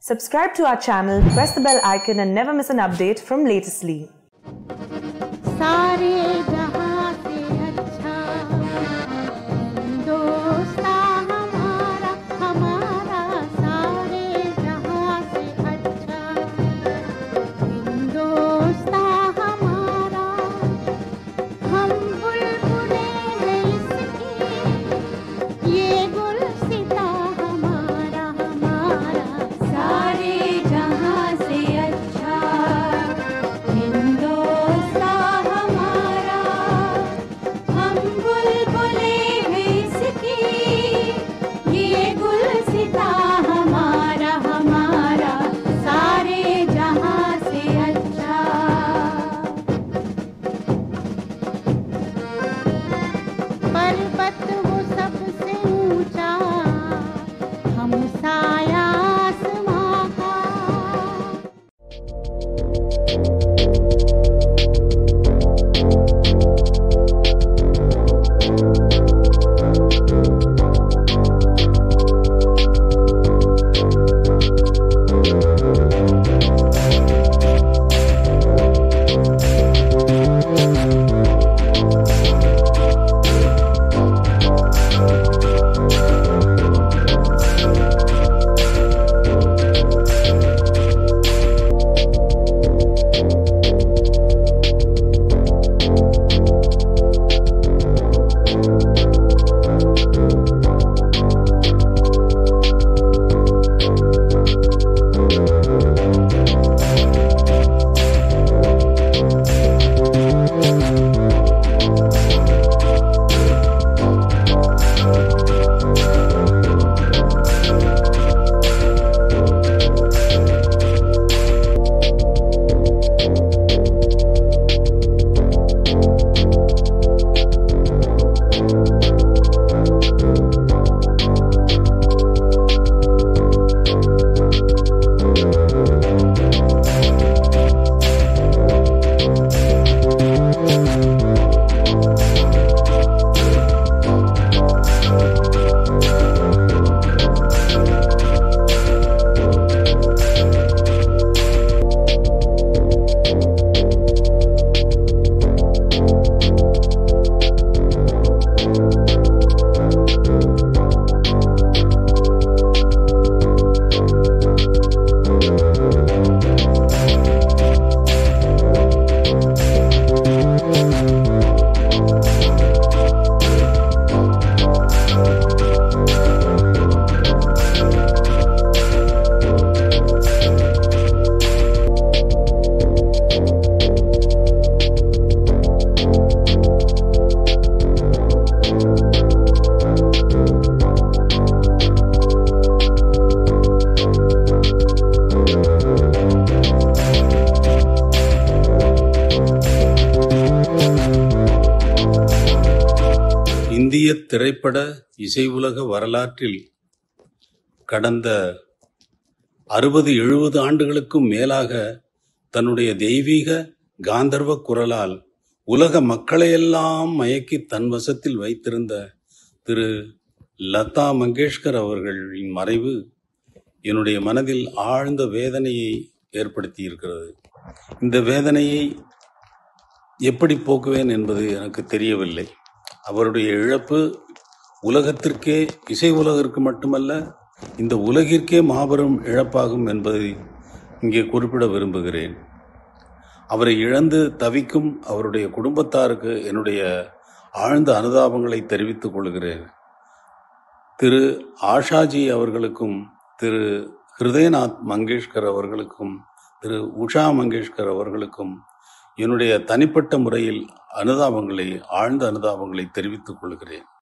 Subscribe to our channel, press the bell icon, and never miss an update from Latestly. सारे जहां से अच्छा हिंदुस्ता हमारा हमारा सारे जहां से अच्छा हिंदुस्ता हमारा हम बुलबुले हैं इसकी ये गुलसिता हमारा हमारा सारे जहां से अच्छा हिंदोस्ता हमारा हम बुलबुले हैं इसकी ये गुलसिता हमारा हमारा सारे जहां से अच्छा पर्वत वो सबसे ऊंचा हम साया आसमां का இந்திய திரைப்பட இசை உலக வரலாற்றில் கடந்த அறுபது எழுபது ஆண்டுகளுக்கும் மேலாக தன்னுடைய தெய்வீக காந்தர்வ குரலால் உலக மக்களையெல்லாம் மயக்கி தன் வசத்தில் வைத்திருந்த திரு லதா மங்கேஷ்கர் அவர்களின் மறைவு என்னுடைய மனதில் ஆழ்ந்த வேதனையை ஏற்படுத்தி இருக்கிறது இந்த வேதனையை எப்படி போக்குவேன் என்பது எனக்கு தெரியவில்லை அவருடைய இழப்பு உலகத்திற்கே இசை உலகிற்கு மட்டுமல்ல இந்த உலகிற்கே மாபெரும் இழப்பாகும் என்பதை இங்கே குறிப்பிட விரும்புகிறேன் அவரை இழந்து தவிக்கும் அவருடைய குடும்பத்தாருக்கு என்னுடைய ஆழ்ந்த அனுதாபங்களை தெரிவித்துக் கொள்கிறேன் திரு ஆஷாஜி அவர்களுக்கும் திரு ஹிருதயநாத் மங்கேஷ்கர் அவர்களுக்கும் திரு உஷா மங்கேஷ்கர் அவர்களுக்கும் என்னுடைய தனிப்பட்ட முறையில் அனுதாபங்களை ஆழ்ந்த அனுதாபங்களை தெரிவித்துக் கொள்கிறேன்